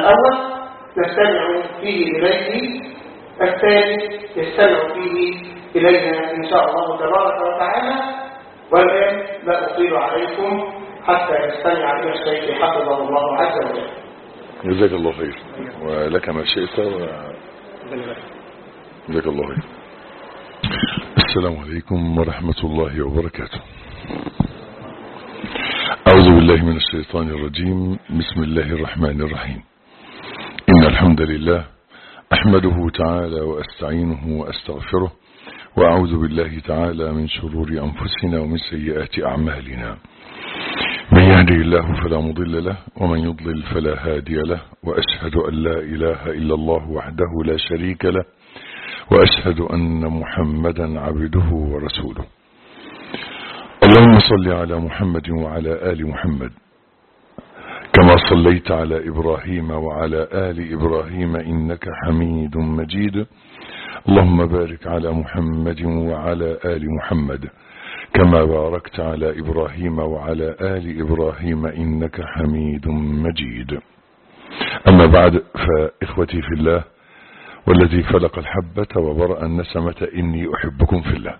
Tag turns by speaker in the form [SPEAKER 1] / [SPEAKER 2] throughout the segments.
[SPEAKER 1] الأول نستمع فيه إليه الثاني يستمع فيه إلينا إن شاء الله تبارك وتعالى والآن لا أطيل عليكم حتى نستمع إلى الشيخ حفظه الله عز وجل
[SPEAKER 2] جزاك الله خير ولك ما شئت و... جزاك الله خير السلام عليكم ورحمة الله وبركاته أعوذ بالله من الشيطان الرجيم بسم الله الرحمن الرحيم إن الحمد لله أحمده تعالى وأستعينه وأستغفره وأعوذ بالله تعالى من شرور أنفسنا ومن سيئات أعمالنا من يهده الله فلا مضل له ومن يضلل فلا هادي له وأشهد أن لا إله إلا الله وحده لا شريك له وأشهد أن محمدا عبده ورسوله اللهم صل على محمد وعلى آل محمد كما صليت على إبراهيم وعلى آل إبراهيم إنك حميد مجيد اللهم بارك على محمد وعلى آل محمد كما باركت على إبراهيم وعلى آل إبراهيم إنك حميد مجيد أما بعد فإخوتي في الله والذي فلق الحبة وبرأ النسمة إني أحبكم في الله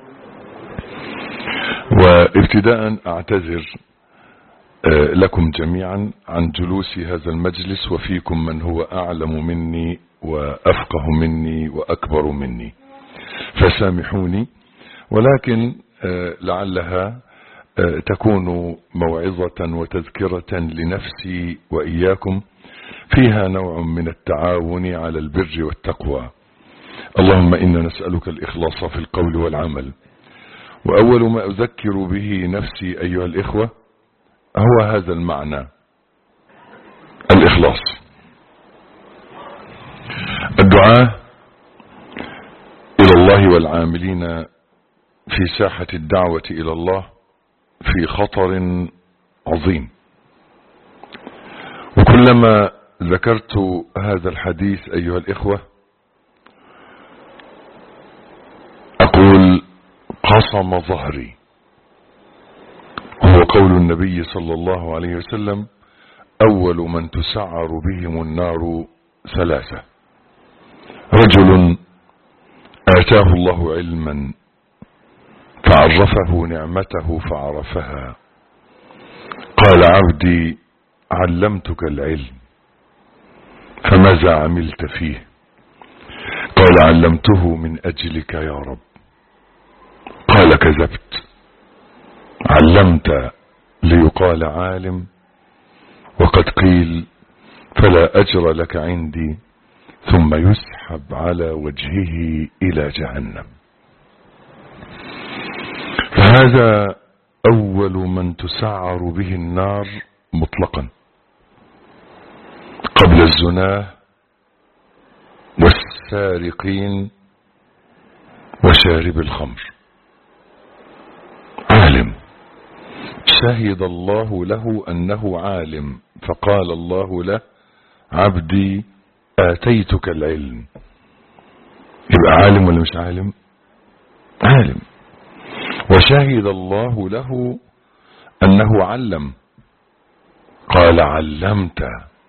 [SPEAKER 2] وابتداء أعتذر لكم جميعا عن جلوس هذا المجلس وفيكم من هو أعلم مني وأفقه مني وأكبر مني فسامحوني ولكن لعلها تكون موعظة وتذكرة لنفسي وإياكم فيها نوع من التعاون على البر والتقوى اللهم إنا نسألك الإخلاص في القول والعمل وأول ما أذكر به نفسي أيها الإخوة هو هذا المعنى الإخلاص الدعاء إلى الله والعاملين في ساحة الدعوة إلى الله في خطر عظيم وكلما ذكرت هذا الحديث أيها الإخوة أقول قصم ظهري هو قول النبي صلى الله عليه وسلم أول من تسعر بهم النار ثلاثة رجل آتاه الله علما فعرفه نعمته فعرفها قال عبدي علمتك العلم فماذا عملت فيه قال علمته من أجلك يا رب قال كذبت علمت ليقال عالم وقد قيل فلا أجر لك عندي ثم يسحب على وجهه إلى جهنم فهذا أول من تسعر به النار مطلقا قبل الزناه والسارقين وشارب الخمر عالم شهد الله له أنه عالم فقال الله له عبدي آتيتك العلم يبقى عالم ولا مش عالم عالم وشهد الله له أنه علم قال علمت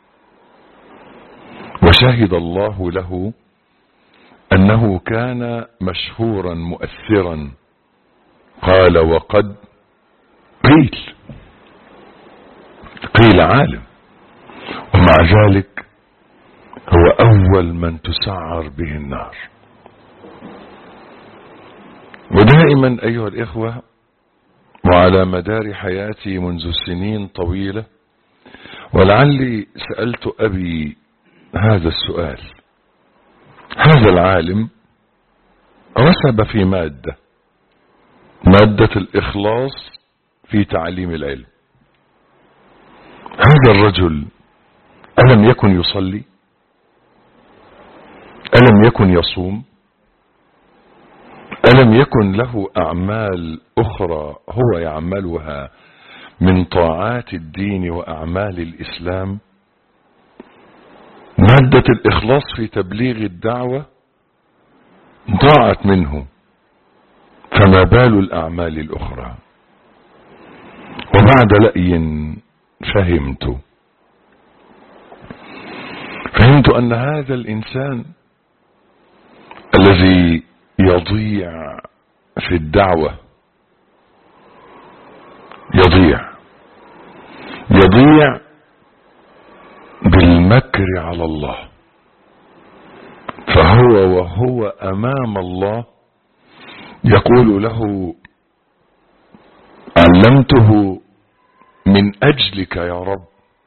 [SPEAKER 2] وشهد الله له أنه كان مشهورا مؤثرا قال وقد قيل قيل عالم ومع ذلك هو أول من تسعر به النار ودائما أيها الإخوة وعلى مدار حياتي منذ سنين طويلة ولعلي سألت أبي هذا السؤال هذا العالم رسب في مادة مادة الإخلاص في تعليم العلم هذا الرجل ألم يكن يصلي ألم يكن يصوم ألم يكن له أعمال أخرى هو يعملها من طاعات الدين وأعمال الإسلام مادة الإخلاص في تبليغ الدعوة ضاعت منه فما بال الأعمال الأخرى وبعد لأي فهمت فهمت أن هذا الإنسان الذي يضيع في الدعوة يضيع يضيع بالمكر على الله فهو وهو أمام الله يقول له علمته من أجلك يا رب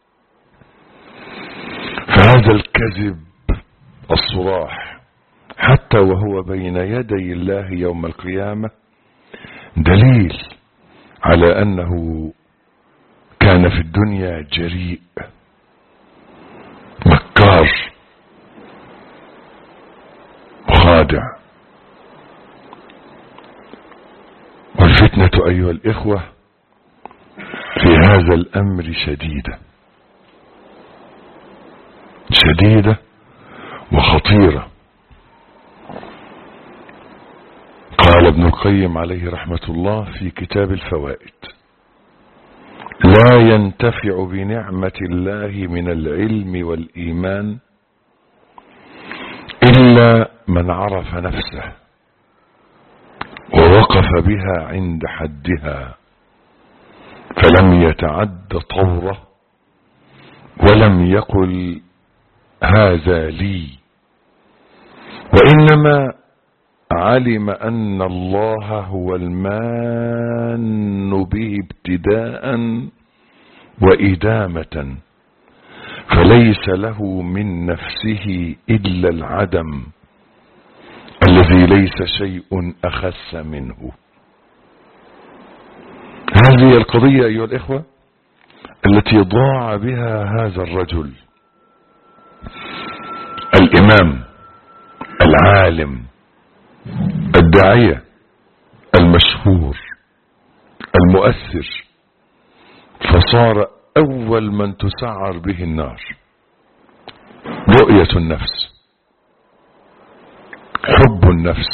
[SPEAKER 2] فهذا الكذب الصراح حتى وهو بين يدي الله يوم القيامة دليل على أنه كان في الدنيا جريء مكار خادع والفتنة أيها الإخوة في هذا الأمر شديدة شديدة وخطيرة قال ابن القيم عليه رحمة الله في كتاب الفوائد لا ينتفع بنعمة الله من العلم والإيمان إلا من عرف نفسه ووقف بها عند حدها فلم يتعد طوره ولم يقل هذا لي وإنما علم أن الله هو المان به ابتداء وإدامة فليس له من نفسه إلا العدم الذي ليس شيء أخس منه هذه القضية أيها الإخوة التي ضاع بها هذا الرجل الإمام العالم الداعية المشهور المؤثر فصار أول من تسعر به النار رؤية النفس حب النفس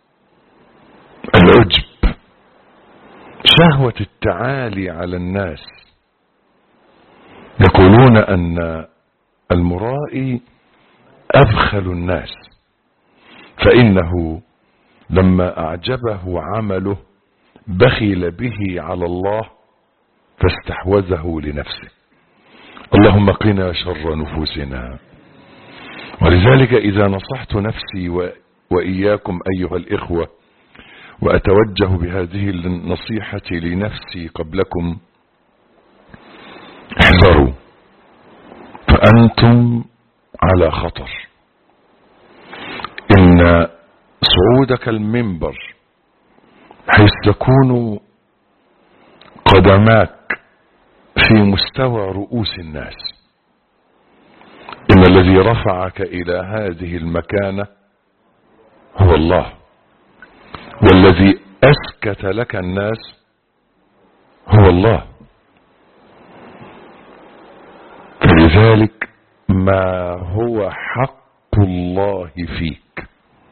[SPEAKER 2] العجب شهوة التعالي على الناس يقولون أن المرائي أبخل الناس فإنه لما أعجبه عمله بخل به على الله فاستحوذه لنفسه اللهم قنا شر نفوسنا ولذلك إذا نصحت نفسي و... وإياكم أيها الإخوة وأتوجه بهذه النصيحة لنفسي قبلكم احذروا فأنتم على خطر إن صعودك المنبر حيث تكون قدماك في مستوى رؤوس الناس إن الذي رفعك إلى هذه المكانة هو الله والذي أسكت لك الناس هو الله فلذلك ما هو حق الله فيك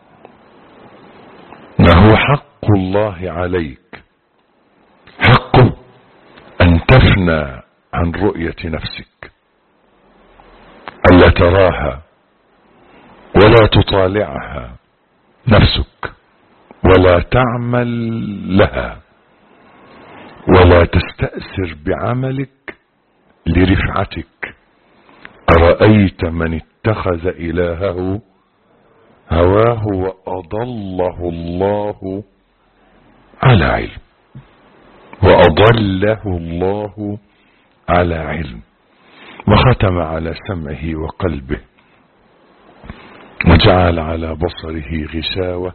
[SPEAKER 2] ما هو حق الله عليك حقه أن تفنى عن رؤية نفسك ألا تراها ولا تطالعها نفسك ولا تعمل لها ولا تستأثر بعملك لرفعتك أرأيت من اتخذ إلهه هواه وأضله الله على علم وأضله الله على علم وختم على سمعه وقلبه وجعل على بصره غشاوة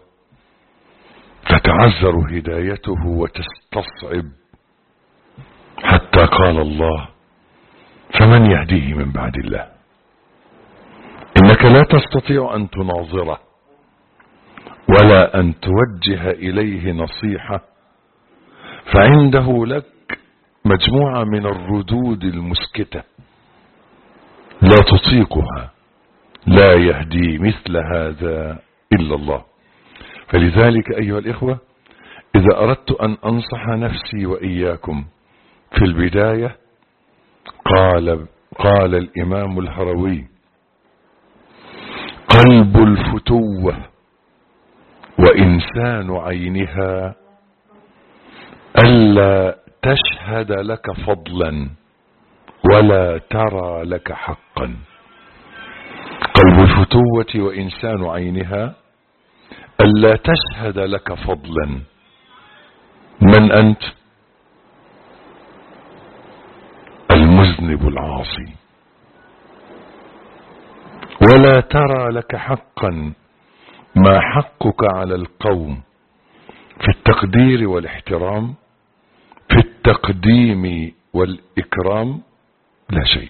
[SPEAKER 2] تتعذر هدايته وتستصعب حتى قال الله فمن يهديه من بعد الله إنك لا تستطيع أن تناظره ولا أن توجه إليه نصيحة فعنده لك مجموعة من الردود المسكتة لا تطيقها لا يهدي مثل هذا إلا الله فلذلك أيها الإخوة إذا أردت أن أنصح نفسي وإياكم في البداية قال قال الإمام الهروي قلب الفتوة وإنسان عينها ألا تشهد لك فضلا ولا ترى لك حقا قلب الفتوة وإنسان عينها ألا تشهد لك فضلا من أنت المذنب العاصي ولا ترى لك حقا ما حقك على القوم في التقدير والاحترام في التقديم والإكرام لا شيء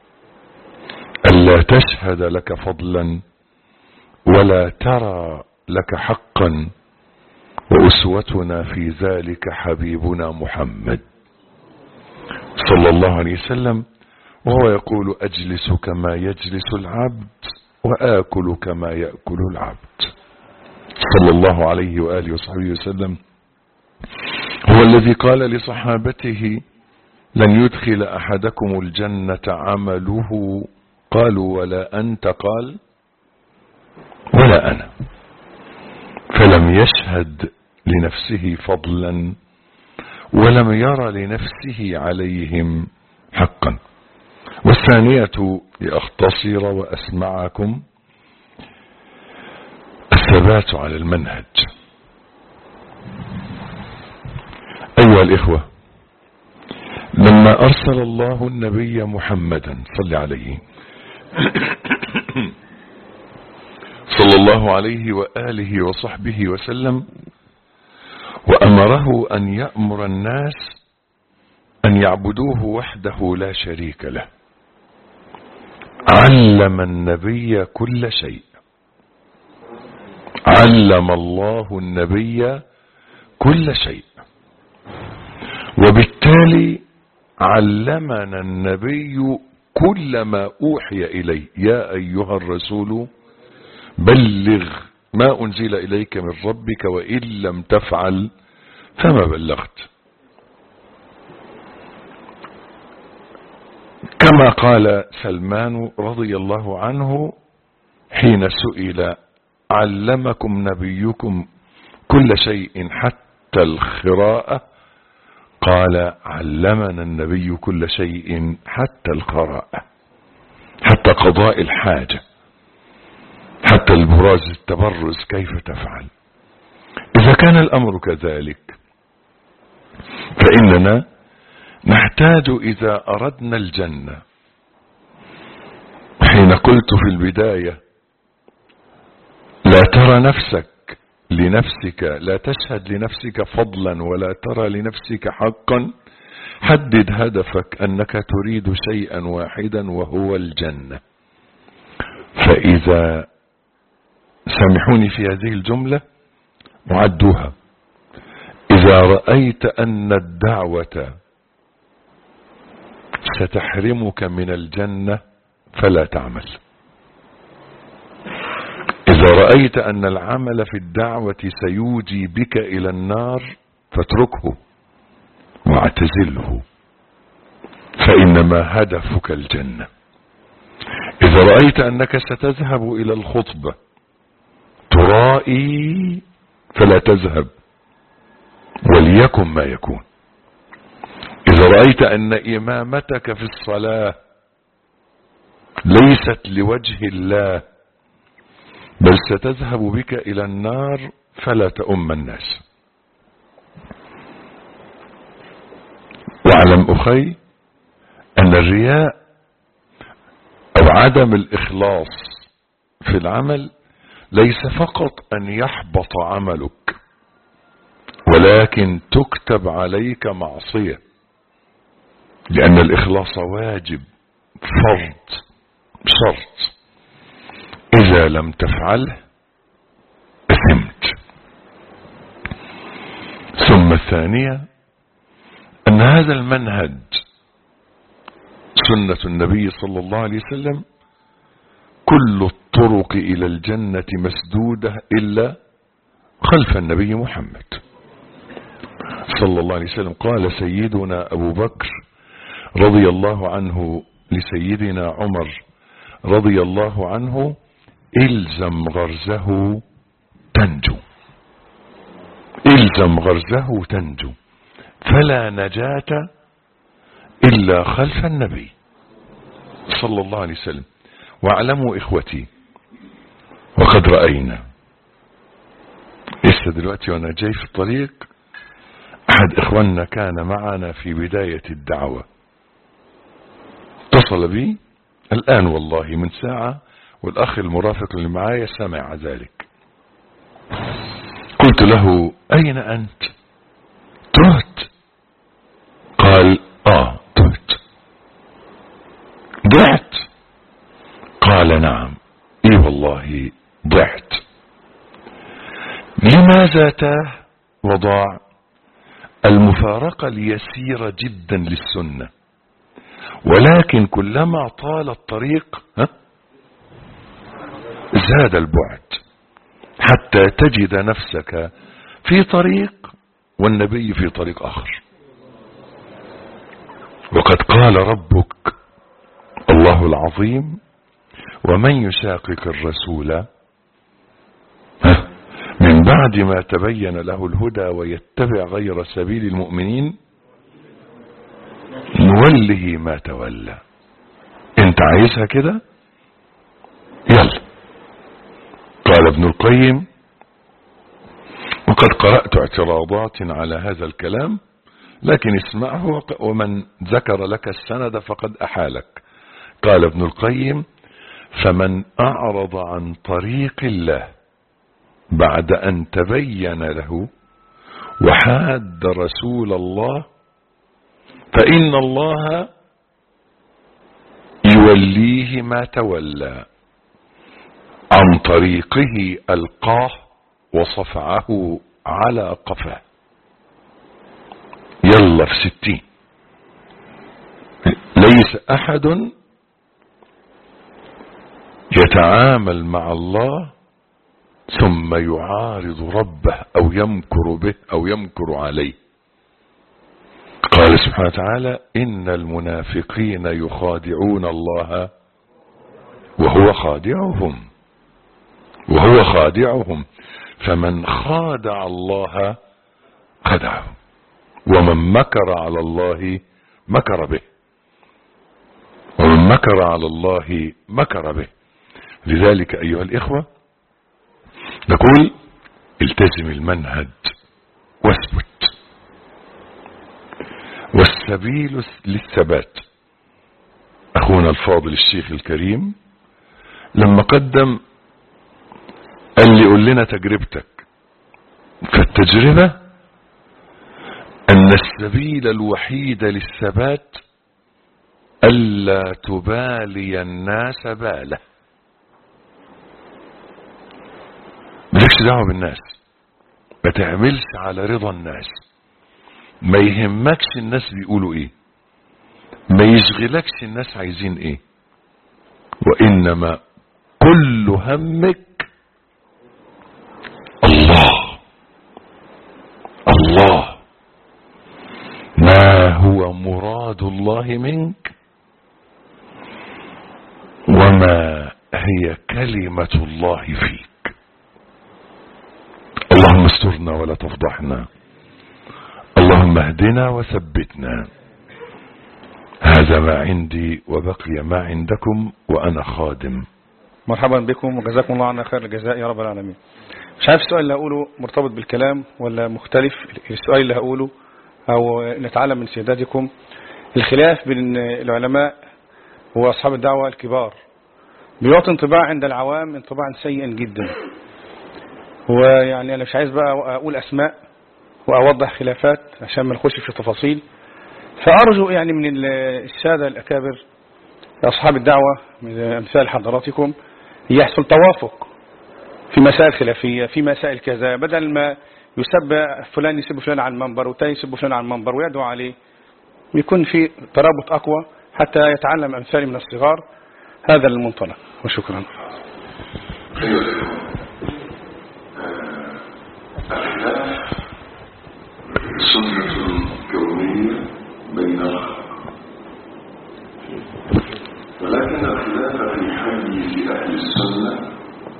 [SPEAKER 2] ألا تشهد لك فضلا ولا ترى لك حقا وأسوتنا في ذلك حبيبنا محمد صلى الله عليه وسلم وهو يقول أجلس كما يجلس العبد وآكل كما يأكل العبد صلى الله عليه وآله وصحبه وسلم هو الذي قال لصحابته لن يدخل أحدكم الجنة عمله قالوا ولا أنت قال ولا أنا فلم يشهد لنفسه فضلا ولم ير لنفسه عليهم حقا والثانية لأختصر وأسمعكم الثبات على المنهج أيها الإخوة لما أرسل الله النبي محمدا صل عليه صلى الله عليه وآله وصحبه وسلم وأمره أن يأمر الناس أن يعبدوه وحده لا شريك له علم النبي كل شيء علم الله النبي كل شيء وبالتالي علمنا النبي كل ما أوحي إليه يا أيها الرسول بلغ ما أنزل إليك من ربك وإن لم تفعل فما بلغت كما قال سلمان رضي الله عنه حين سئل علمكم نبيكم كل شيء حتى الخراءة قال علمنا النبي كل شيء حتى القراءة حتى قضاء الحاجة حتى البراز التبرز كيف تفعل إذا كان الأمر كذلك فإننا نحتاج إذا أردنا الجنة حين قلت في البداية لا ترى نفسك لنفسك لا تشهد لنفسك فضلا ولا ترى لنفسك حقا حدد هدفك أنك تريد شيئا واحدا وهو الجنة فإذا سامحوني في هذه الجملة وعدوها إذا رأيت أن الدعوة ستحرمك من الجنة فلا تعمل إذا رأيت أن العمل في الدعوة سيوجي بك إلى النار فاتركه واعتزله فإنما هدفك الجنة إذا رأيت أنك ستذهب إلى الخطبة ترائي فلا تذهب وليكن ما يكون إذا رأيت أن إمامتك في الصلاة ليست لوجه الله بل ستذهب بك إلى النار فلا تؤم الناس واعلم أخي أن الرياء أو عدم الإخلاص في العمل ليس فقط أن يحبط عملك ولكن تكتب عليك معصية لأن الإخلاص واجب فرض شرط إذا لم تفعله أثمت ثم الثانية أن هذا المنهج سنة النبي صلى الله عليه وسلم كل الطرق إلى الجنة مسدودة إلا خلف النبي محمد صلى الله عليه وسلم قال سيدنا أبو بكر رضي الله عنه لسيدنا عمر رضي الله عنه الزم غرزه تنجو الزم غرزه تنجو فلا نجاة إلا خلف النبي صلى الله عليه وسلم واعلموا إخوتي وقد رأينا لسه دلوقتي وانا جاي في الطريق احد اخواننا كان معنا في بداية الدعوة اتصل بي الان والله من ساعة والاخ المرافق اللي معايا سمع ذلك قلت له اين انت تهت قال اه تهت ضعت قال نعم اي والله ضعت لماذا تاه وضاع المفارقة اليسيرة جدا للسنة ولكن كلما طال الطريق ها زاد البعد حتى تجد نفسك في طريق والنبي في طريق آخر وقد قال ربك الله العظيم ومن يشاقق الرسول ها من بعد ما تبين له الهدى ويتبع غير سبيل المؤمنين نوله ما تولى انت عايزها كده يلا قال ابن القيم وقد قرأت اعتراضات على هذا الكلام لكن اسمعه ومن ذكر لك السند فقد أحالك قال ابن القيم فمن أعرض عن طريق الله بعد أن تبين له وحاد رسول الله فإن الله يوليه ما تولى عن طريقه ألقاه وصفعه على قفاه يلا في ستين ليس أحد يتعامل مع الله ثم يعارض ربه أو يمكر به أو يمكر عليه قال سبحانه وتعالى إن المنافقين يخادعون الله وهو خادعهم وهو خادعهم فمن خادع الله خدعه ومن مكر على الله مكر به ومن مكر على الله مكر به لذلك أيها الإخوة نقول التزم المنهج واثبت والسبيل للثبات أخونا الفاضل الشيخ الكريم لما قدم قال لي قول لنا تجربتك فالتجربة أن السبيل الوحيد للثبات ألا تبالي الناس باله مالكش دعوة بالناس ما تعملش على رضا الناس ما يهمكش الناس بيقولوا ايه ما يشغلكش الناس عايزين ايه وانما كل همك الله الله ما هو مراد الله منك وما هي كلمة الله فيك اللهم استرنا ولا تفضحنا اللهم اهدنا وثبتنا هذا ما عندي وبقي ما عندكم وأنا خادم
[SPEAKER 3] مرحبا بكم وجزاكم الله عنا خير الجزاء يا رب العالمين مش عارف السؤال اللي هقوله مرتبط بالكلام ولا مختلف السؤال اللي هقوله أو نتعلم من سيادتكم الخلاف بين العلماء وأصحاب الدعوة الكبار بيعطي انطباع عند العوام انطباعا سيئا جدا ويعني أنا مش عايز بقى أقول أسماء وأوضح خلافات عشان ما نخش في تفاصيل فأرجو يعني من السادة الأكابر أصحاب الدعوة من أمثال حضراتكم يحصل توافق في مسائل خلافية في مسائل كذا بدل ما يسب فلان يسب فلان على المنبر والتاني يسب فلان على المنبر ويدعو عليه يكون في ترابط أقوى حتى يتعلم أمثالي من الصغار هذا المنطلق وشكرا
[SPEAKER 2] سنة كونية بين الخلق ولكن الخلاف في حيز أهل السنة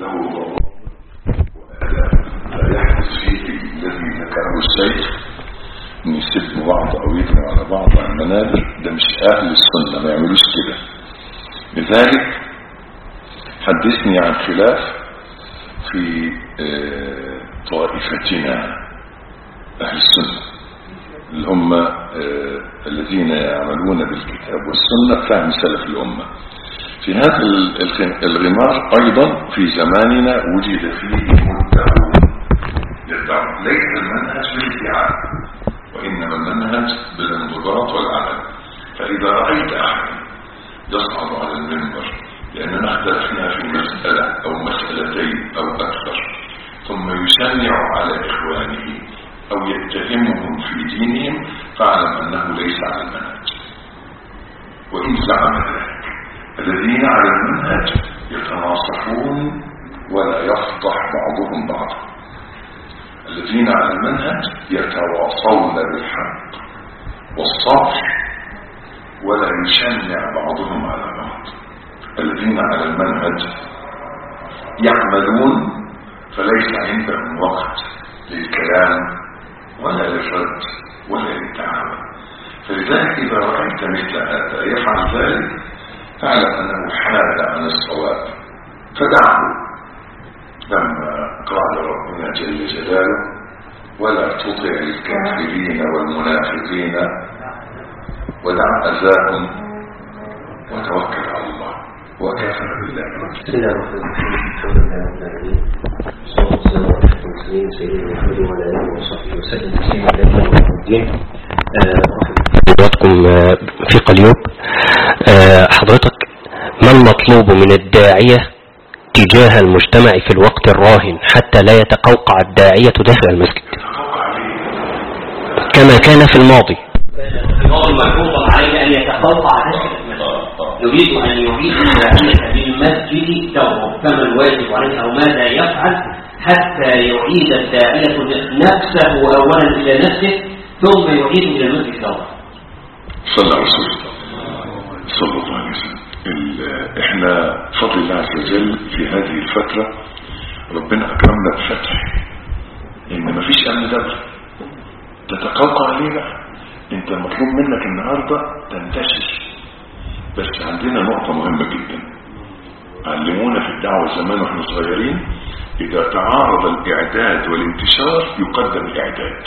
[SPEAKER 2] له ضوابط وآداب لا يحدث فيه الذي ذكره الشيخ ان يسبوا بعض او يثنوا على بعض على المنابر ده مش اهل السنه ما يعملوش كده لذلك حدثني عن خلاف في آه، طائفتنا اهل السنه اللي هم آه، الذين يعملون بالكتاب والسنه فهم سلف الامه في هذا ال- الخ- الغمار ايضا في زماننا وجد فيه مدعون للدعوه ليس المنهج بالادعاء وإنما المنهج بالانضباط والعمل فإذا رأيت أحد يصعد على المنبر لأننا اختلفنا في مسألة أو مسألتين أو أكثر ثم يشنع على إخوانه أو يتهمهم في دينهم فاعلم أنه ليس على المنهج وإن زعم ذلك الذين على المنهج يتناصحون ولا يفضح بعضهم بعضا الذين على المنهج يتواصون بالحق والصبر ولا يشنع بعضهم على بعض الذين على المنهج يعملون فليس عندهم وقت للكلام ولا للرد ولا للتعاون فلذلك إذا رأيت مثل هذا يفعل ذلك فاعلم أنه حاد عن الصواب فدعه لما قال ربنا جل جلاله ولا تطع الكافرين والمنافقين ودع أذاهم وتوكل على الله وكفى بالله
[SPEAKER 4] بسم الله الرحمن الرحيم الحمد لله رب العالمين والصلاة والسلام على أشرف المرسلين سيدنا محمد وعلى آله وصحبه وسلم تسليما دائما إلى يوم الدين آه، حضراتكم آه، في قليوب آه، حضرتك ما المطلوب من الداعية تجاه المجتمع في الوقت الراهن حتى لا يتقوقع الداعية داخل المسجد كما كان في الماضي
[SPEAKER 5] الماضي ملحوظا عليه أن يتقوقع داخل المسجد يريد أن يعيد الداعية للمسجد دوره كما الواجب عليه أو ماذا يفعل حتى يعيد الداعية نفسه أولا إلى نفسه ثم يعيد إلى المسجد دوره
[SPEAKER 2] صلى على رسول الله صلى الله عليه وسلم ال- احنا بفضل الله عز وجل في هذه الفترة ربنا اكرمنا بفتح ان مفيش امن دولة تتقوقع ليه بقى انت مطلوب منك النهاردة تنتشر بس عندنا نقطة مهمة جدا علمونا في الدعوة زمان واحنا صغيرين اذا تعارض الاعداد والانتشار يقدم الاعداد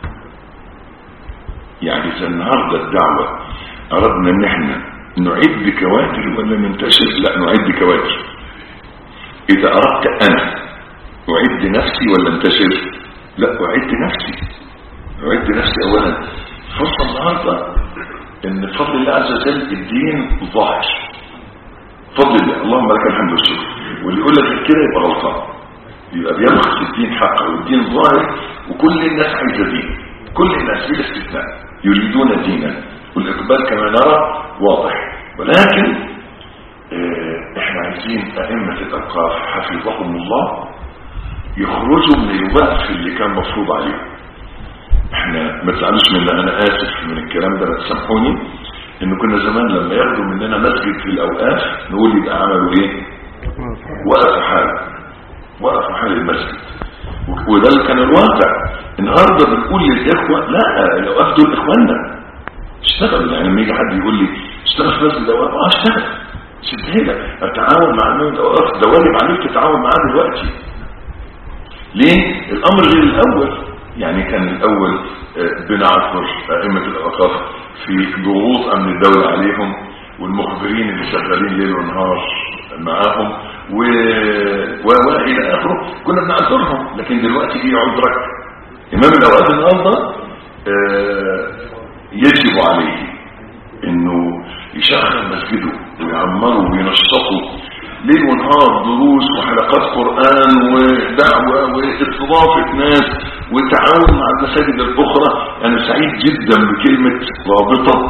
[SPEAKER 2] يعني اذا النهاردة الدعوة اردنا ان احنا نعد كوادر ولا ننتشر لا نعد كوادر اذا اردت انا اعد نفسي ولا انتشر لا اعد نفسي اعد نفسي اولا فرصة النهاردة ان بفضل الله عز وجل الدين ظاهر فضل الله اللهم لك الحمد والشكر واللي يقول لك كده يبقى غلطان يبقى بيبخس الدين حقه والدين ظاهر وكل الناس عايزه دين كل الناس بلا استثناء يريدون دينا والاقبال كما نرى واضح ولكن آه، احنا عايزين ائمه الاوقاف حفظهم الله يخرجوا من الوقف اللي كان مفروض عليهم احنا ما تزعلوش من انا اسف من الكلام ده ما تسامحوني ان كنا زمان لما ياخدوا مننا مسجد في الاوقاف نقول يبقى عملوا ايه وقفوا حال وقفوا حال المسجد و- وده اللي كان الواقع النهارده بنقول للاخوه لا الاوقاف دول اخواننا اشتغل يعني لما يجي حد يقول لي اشتغل في مسجد الاوقاف اه اشتغل شد لك اتعاون مع امام الاوقاف ده واجب عليك تتعاون معاه دلوقتي ليه الامر غير الاول يعني كان الاول آه، بنعذر ائمه الاوقاف في ضغوط امن الدوله عليهم والمخبرين اللي شغالين ليل ونهار معاهم و... و... والى اخره كنا بنعذرهم لكن دلوقتي جه عذرك امام الاوقاف النهارده آه، يجب عليه انه يشغل مسجده ويعمره وينشطه ليل ونهار دروس وحلقات قرآن ودعوة واستضافة ناس والتعاون مع المساجد الأخرى أنا سعيد جدا بكلمة رابطة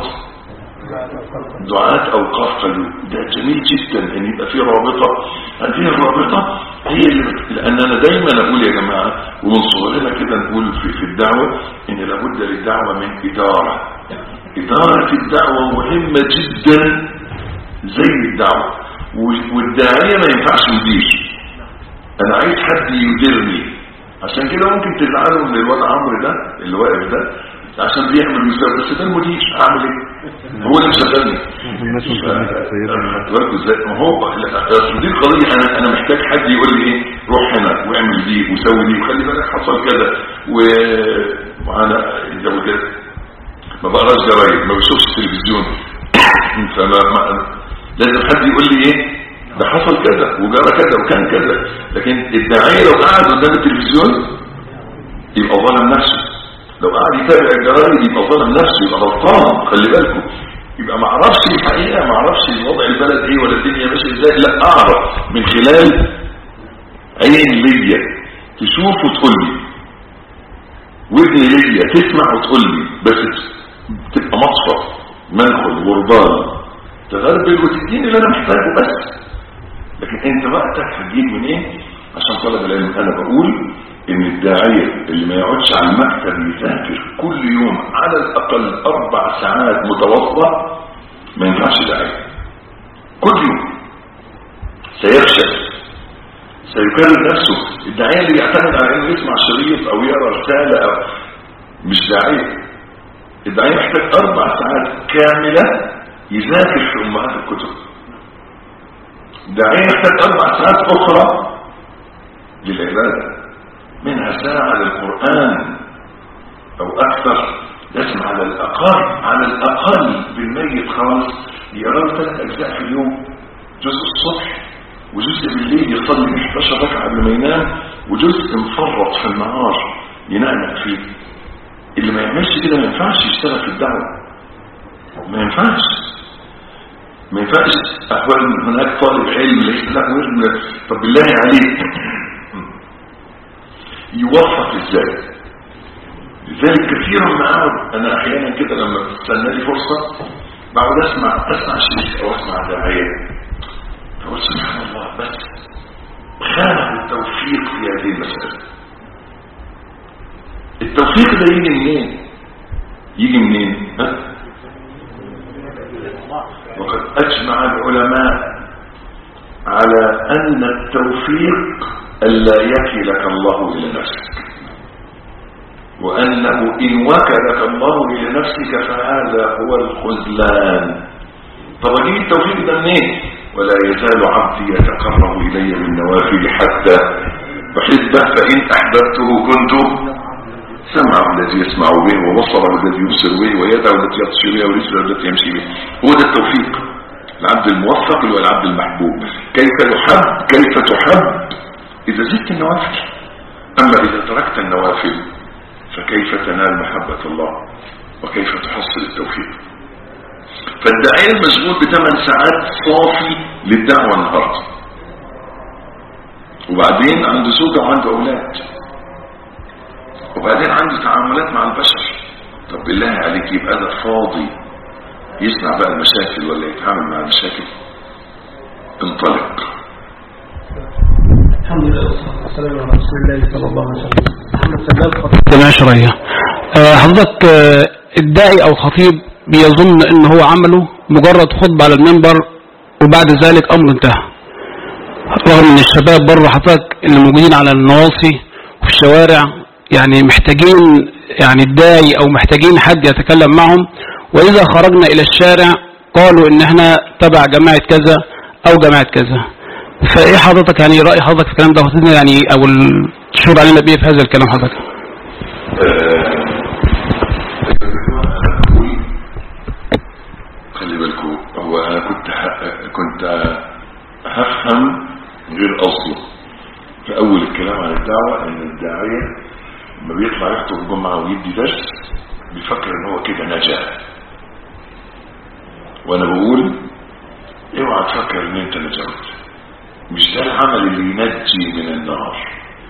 [SPEAKER 2] دعاة أوقاف قلوب ده جميل جدا أن يبقى في رابطة هذه الرابطة هي اللي بت- لأننا دايما أقول يا جماعة ومن صغرنا كده نقول في, في الدعوة إن لابد للدعوة من إدارة إدارة الدعوة مهمة جدا زي الدعوة و- والداعية ما ينفعش مدير انا عايز حد يديرني عشان كده ممكن تزعلوا من الواد عمرو ده اللي واقف ده عشان بيعمل ويسوي بس ده المدير اعمل ايه هو اللي مشغلني
[SPEAKER 6] الناس مستنية سيدنا
[SPEAKER 2] بالك ازاي ما هو لا، أصل دي القضيه انا انا محتاج حد يقول لي ايه روح هنا واعمل دي وسوي دي وخلي بالك حصل كذا و وانا زي ما كده ما بقراش جرايد ما بشوفش تلفزيون فما ما لازم حد يقول لي ايه ده حصل كذا وجرى كذا وكان كذا لكن الداعيه لو قعد قدام التلفزيون يبقى ظلم نفسه لو قعد يتابع الجرايد يبقى ظلم نفسه يبقى غلطان خلي بالكم يبقى ما اعرفش الحقيقه ما اعرفش وضع البلد ايه ولا الدنيا ماشيه ازاي لا اعرف من خلال عين ليا تشوف وتقول لي ودن ليا تسمع وتقول لي بس تبقى مصفى منخل غربان تغربل وتديني اللي انا محتاجه بس لكن انت وقتك هتجيب منين عشان طلب العلم انا بقول ان الداعية اللي ما يقعدش على المكتب يذاكر كل يوم على الاقل اربع ساعات متواصلة ما ينفعش داعية كل يوم سيفشل سيكرر نفسه الداعية اللي يعتمد على انه يسمع شريط او يقرا رسالة او مش داعية الداعية محتاج اربع ساعات كاملة يذاكر في امهات الكتب داعية محتاج اربع ساعات اخرى للعبادة منها ساعة للقرآن او اكثر لازم على الاقل على الاقل بالميت خالص يقرأ ثلاث اجزاء في اليوم جزء الصبح وجزء بالليل يصلي به 11 ركعه قبل ما ينام وجزء مفرط في النهار ينام فيه اللي ما يعملش كده ما ينفعش يشتغل في الدعوه ما ينفعش ما ينفعش احوال هناك طالب علم ليس له ورد طب بالله عليك يوفق ازاي لذلك كثيرا ما اقعد انا احيانا كده لما بستنى لي فرصه بقعد اسمع اسمع شيء او اسمع داعيه فقلت سبحان الله بس خانه التوفيق في هذه المسألة التوفيق ده يجي منين يجي منين ها؟ وقد أجمع العلماء على أن التوفيق ألا يكلك الله إلى نفسك وأنه إن وكلك الله إلى نفسك فهذا هو الخذلان طب أجيب التوفيق ده منين ولا يزال عبدي يتقرب إلي بالنوافل حتى أحبه فإن أحببته كنت سمعه الذي يسمع به وبصره الذي يبصر به ويده التي يبطش بها ورجله التي يمشي بها هو ده التوفيق العبد الموفق هو العبد المحبوب كيف يحب كيف تحب إذا زدت النوافل أما إذا تركت النوافل فكيف تنال محبة الله وكيف تحصل التوفيق فالداعية المشغول بثمان ساعات صافي للدعوة النهاردة وبعدين عنده زوجة وعنده أولاد وبعدين عنده تعاملات مع البشر طب بالله عليك يبقى ده فاضي يسمع بقى المشاكل ولا يتعامل مع المشاكل انطلق
[SPEAKER 7] الحمد لله والصلاة والسلام على رسول الله صلى الله عليه وسلم محمد سلام خطيب الجمعية الشرعية آه، حضرتك آه، الداعي أو الخطيب بيظن ان هو عمله مجرد خطبة على المنبر وبعد ذلك امر انتهى رغم ان الشباب بره حضرتك اللي موجودين على النواصي وفي الشوارع يعني محتاجين يعني الداعي او محتاجين حد يتكلم معهم واذا خرجنا الى الشارع قالوا ان احنا تبع جماعة كذا او جماعة كذا فايه حضرتك يعني رأي حضرتك في الكلام ده وخصوصا يعني او الشهور علينا بيه في هذا الكلام حضرتك
[SPEAKER 2] خلي بالكم هو انا كنت ح- كنت هفهم غير اصله في اول الكلام عن الدعوه ان الداعيه لما بيطلع يخطب الجمعه ويدي درس بيفكر ان هو كده نجا وانا بقول اوعى تفكر ان انت نجوت مش ده العمل اللي ينجي من النار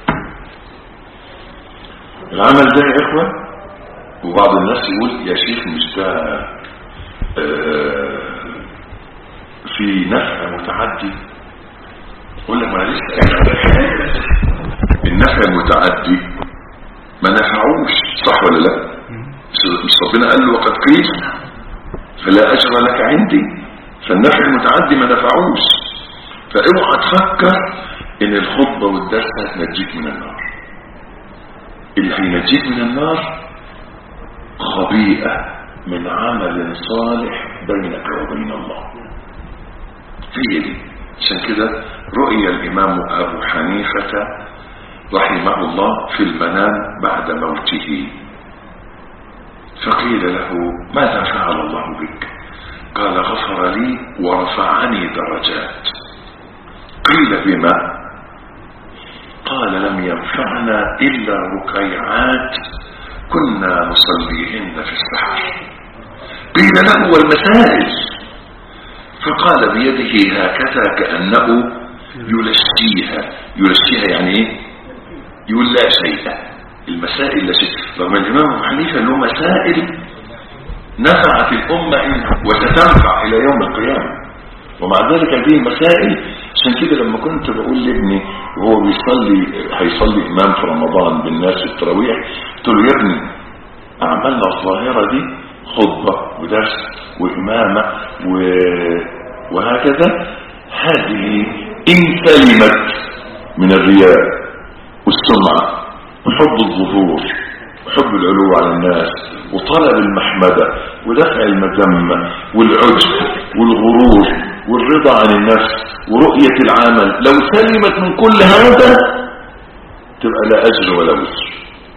[SPEAKER 2] العمل ده يا اخوه وبعض الناس يقول يا شيخ مش ده آه، في نفع متعدي يقول لك ما أنا لسه قايل على حاجة. النفع المتعدي ما نفعوش صح ولا لا مش مش ربنا قال له وقد قيل فلا اجر لك عندي فالنفع المتعدي ما نفعوش فاوعى تفكر ان الخطبة والدرس هتنجيك من النار اللي هينجيك من النار خبيئة من عمل صالح بينك وبين الله هي دي عشان كده رؤي الإمام أبو حنيفة رحمه الله في المنام بعد موته فقيل له ماذا فعل الله بك قال غفر لي ورفعني درجات قيل بما قال لم ينفعنا إلا ركيعات كنا نصليهن في السحر قيل له والمسائل فقال بيده هكذا كأنه يلشيها يلشيها يعني ايه يقول لا شيء المسائل لا شيء رغم الإمام أبو حنيفة له مسائل نفعت الأمة وستنفع إلى يوم القيامة ومع ذلك هذه المسائل عشان كده لما كنت بقول لابني وهو بيصلي هيصلي إمام في رمضان بالناس في التراويح قلت له يا ابني أعمالنا الظاهرة دي خطبة ودرس وإمامة و... وهكذا هذه إن سلمت من الرياء والسمعة وحب الظهور وحب العلو على الناس وطلب المحمدة ودفع المذمة والعجب والغرور والرضا عن النفس ورؤية العمل لو سلمت من كل هذا تبقى لا أجر ولا وزر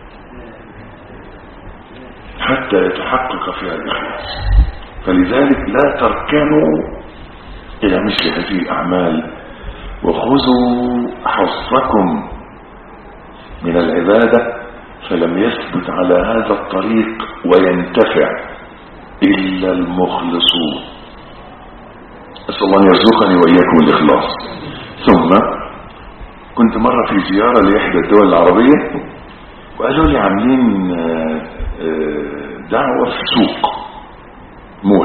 [SPEAKER 2] حتى يتحقق فيها الإخلاص فلذلك لا تركنوا إلى مثل هذه الأعمال وخذوا حظكم من العبادة فلم يثبت على هذا الطريق وينتفع إلا المخلصون أسأل الله أن يرزقني وإياكم الإخلاص ثم كنت مرة في زيارة لإحدى الدول العربية وقالوا لي عاملين دعوة في سوق مول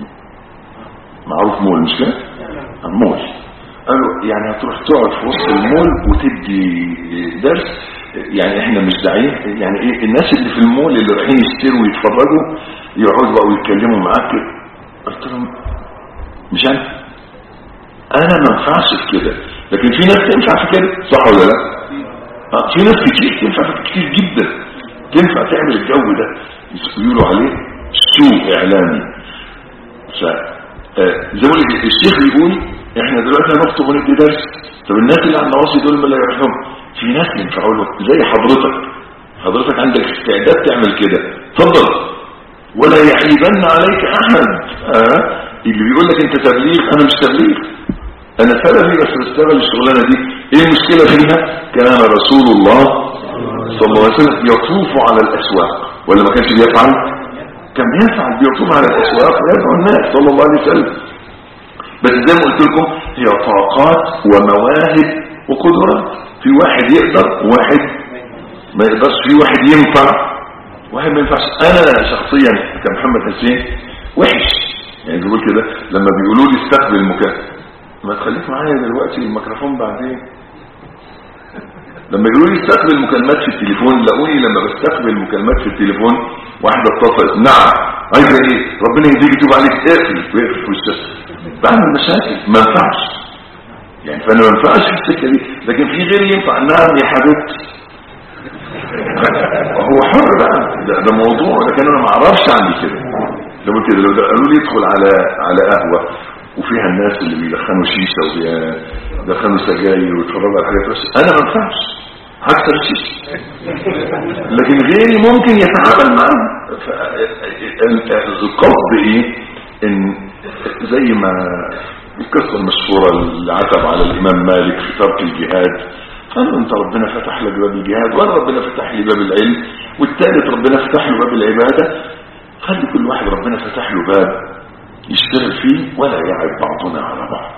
[SPEAKER 2] معروف مول مش كده؟ مول قالوا يعني هتروح تقعد في وسط المول وتدي درس يعني احنا مش داعيين يعني ايه الناس اللي في المول اللي رايحين يشتروا ويتفرجوا يقعدوا بقى ويتكلموا معاك قلت لهم مش انا انا ما ينفعش في كده لكن في ناس تنفع في كده صح ولا لا اه في ناس كتير تنفع في كتير جدا تنفع تعمل الجو ده يقولوا عليه سوء اعلامي ف زي ما الشيخ بيقول احنا دلوقتي هنخطب وندي درس طب الناس اللي على النواصي دول ما لا يروحهم في ناس ينفعوا له زي حضرتك حضرتك عندك استعداد تعمل كده اتفضل ولا يعيبن عليك احد اه اللي بيقول لك انت تبليغ انا مش تبليغ انا سلفي بس بشتغل الشغلانه دي ايه المشكله فيها كان رسول الله صلى الله عليه وسلم يطوف على الاسواق ولا ما كانش بيفعل كان بيفعل بيطوف على الاسواق ويدعو الناس صلى الله عليه وسلم بس زي ما قلت لكم هي طاقات ومواهب وقدرات في واحد يقدر وواحد ما يقدرش في واحد ينفع واحد ما ينفعش انا شخصيا كمحمد حسين وحش يعني بيقول كده لما بيقولوا لي استقبل المكالمه ما تخليك معايا دلوقتي الميكروفون بعدين لما يقولوا لي استقبل مكالمات في التليفون لاقوني لما بستقبل مكالمات في التليفون واحده اتصلت نعم عايزه ايه ربنا يهديك يتوب عليك اقفل واقفل في وشك بعمل مشاكل ما ينفعش يعني فانا ما ينفعش في السكه دي لكن في غيري ينفع نعم يا حبيبتي هو حر بقى ده, ده موضوع لكن انا ما اعرفش عني كده لو كده لو قالوا لي ادخل على على قهوه وفيها الناس اللي بيدخنوا شيشه وبيدخنوا سجاير ويتفرجوا على حاجات بس انا ما ينفعش هكسر الشيشه لكن غيري ممكن يتعامل معاهم القصد ايه ان زي ما القصة المشهورة اللي عتب على الإمام مالك في ترك الجهاد قال انت ربنا فتح لك باب الجهاد وانا ربنا فتح لي باب العلم والثالث ربنا فتح له باب العبادة خلي كل واحد ربنا فتح له باب يشتغل فيه ولا يعب بعضنا على بعض